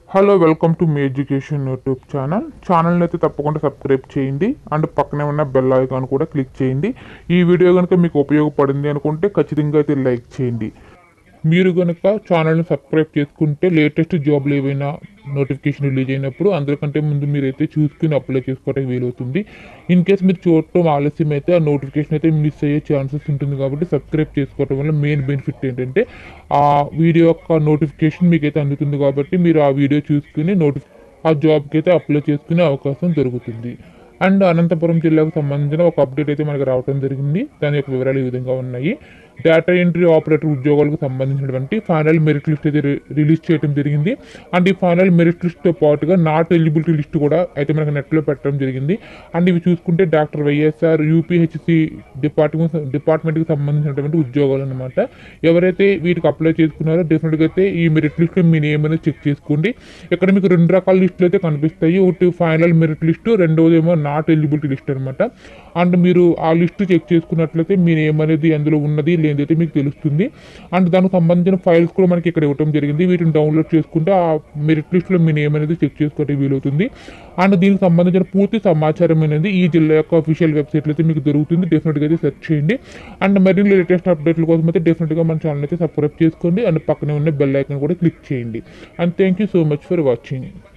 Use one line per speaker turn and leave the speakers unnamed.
hello welcome to మీ education YouTube channel ఛానల్ని అయితే తప్పకుండా సబ్స్క్రైబ్ చేయండి అండ్ పక్కనే ఉన్న బెల్ ఐకాన్ కూడా క్లిక్ చేయండి ఈ వీడియో కనుక మీకు ఉపయోగపడింది అనుకుంటే ఖచ్చితంగా అయితే లైక్ చేయండి మీరు కనుక ఛానల్ని సబ్స్క్రైబ్ చేసుకుంటే లేటెస్ట్ జాబ్లు ఏవైనా నోటిఫికేషన్ రిలీజ్ అయినప్పుడు అందరికంటే ముందు మీరైతే చూసుకుని అప్లై చేసుకోవడానికి వీలవుతుంది ఇన్ కేస్ మీరు చూడటం ఆలస్యం అయితే ఆ నోటిఫికేషన్ అయితే మిస్ అయ్యే ఛాన్సెస్ ఉంటుంది కాబట్టి సబ్స్క్రైబ్ చేసుకోవడం వల్ల మెయిన్ బెనిఫిట్ ఏంటంటే ఆ వీడియో యొక్క నోటిఫికేషన్ మీకైతే అందుతుంది కాబట్టి మీరు ఆ వీడియో చూసుకుని నోటిఫి ఆ జాబ్కి అయితే అప్లై చేసుకునే అవకాశం దొరుకుతుంది అండ్ అనంతపురం జిల్లాకు సంబంధించిన ఒక అప్డేట్ అయితే మనకు రావడం జరిగింది దాని యొక్క వివరాలు ఈ విధంగా ఉన్నాయి డేటా ఎంట్రీ ఆపరేటర్ ఉద్యోగాలకు సంబంధించినటువంటి ఫైనల్ మెరిట్ లిస్ట్ అయితే రి- రిలీజ్ చేయడం జరిగింది అండ్ ఈ ఫైనల్ మెరిట్ లిస్ట్తో పాటుగా నాట్ ఎలిజిబిలిటీ లిస్ట్ కూడా అయితే మనకు నెట్లో పెట్టడం జరిగింది అండ్ ఇవి చూసుకుంటే డాక్టర్ వైఎస్ఆర్ యూపీహెచ్సి డిపార్ట్మెంట్ డిపార్ట్మెంట్కి సంబంధించినటువంటి ఉద్యోగాలు అనమాట ఎవరైతే వీటికి అప్లై చేసుకున్నారో డెఫినెట్గా అయితే ఈ మెరిట్ లిస్ట్లో మీ నేమ్ అనేది చెక్ చేసుకోండి ఇక్కడ మీకు రెండు రకాల లిస్టులు అయితే కనిపిస్తాయి ఒకటి ఫైనల్ మెరిట్ లిస్టు రెండవది ఏమో నాట్ ఎలిజిబిలిటీ లిస్ట్ అనమాట అండ్ మీరు ఆ లిస్ట్ చెక్ చేసుకున్నట్లయితే మీ నేమ్ అనేది అందులో ఉన్నది లేదైతే మీకు తెలుస్తుంది అండ్ దానికి సంబంధించిన ఫైల్స్ కూడా మనకి ఇక్కడ ఇవ్వడం జరిగింది వీటిని డౌన్లోడ్ చేసుకుంటే ఆ మెరిట్ లిస్ట్లో మీ నేమ్ అనేది చెక్ చేసుకోవడానికి వీలవుతుంది అండ్ దీనికి సంబంధించిన పూర్తి సమాచారం అనేది ఈ జిల్లా యొక్క అఫీషియల్ వెబ్సైట్లో అయితే మీకు దొరుకుతుంది డెఫినెట్గా అయితే సెర్చ్ చేయండి అండ్ మరిన్ని లేటెస్ట్ అప్డేట్ల కోసం అయితే డెఫినెట్గా మన ఛానల్ అయితే సబ్స్క్రైబ్ చేసుకోండి అండ్ పక్కనే ఉన్న బెల్ ఐకాన్ కూడా క్లిక్ చేయండి and thank you so much for watching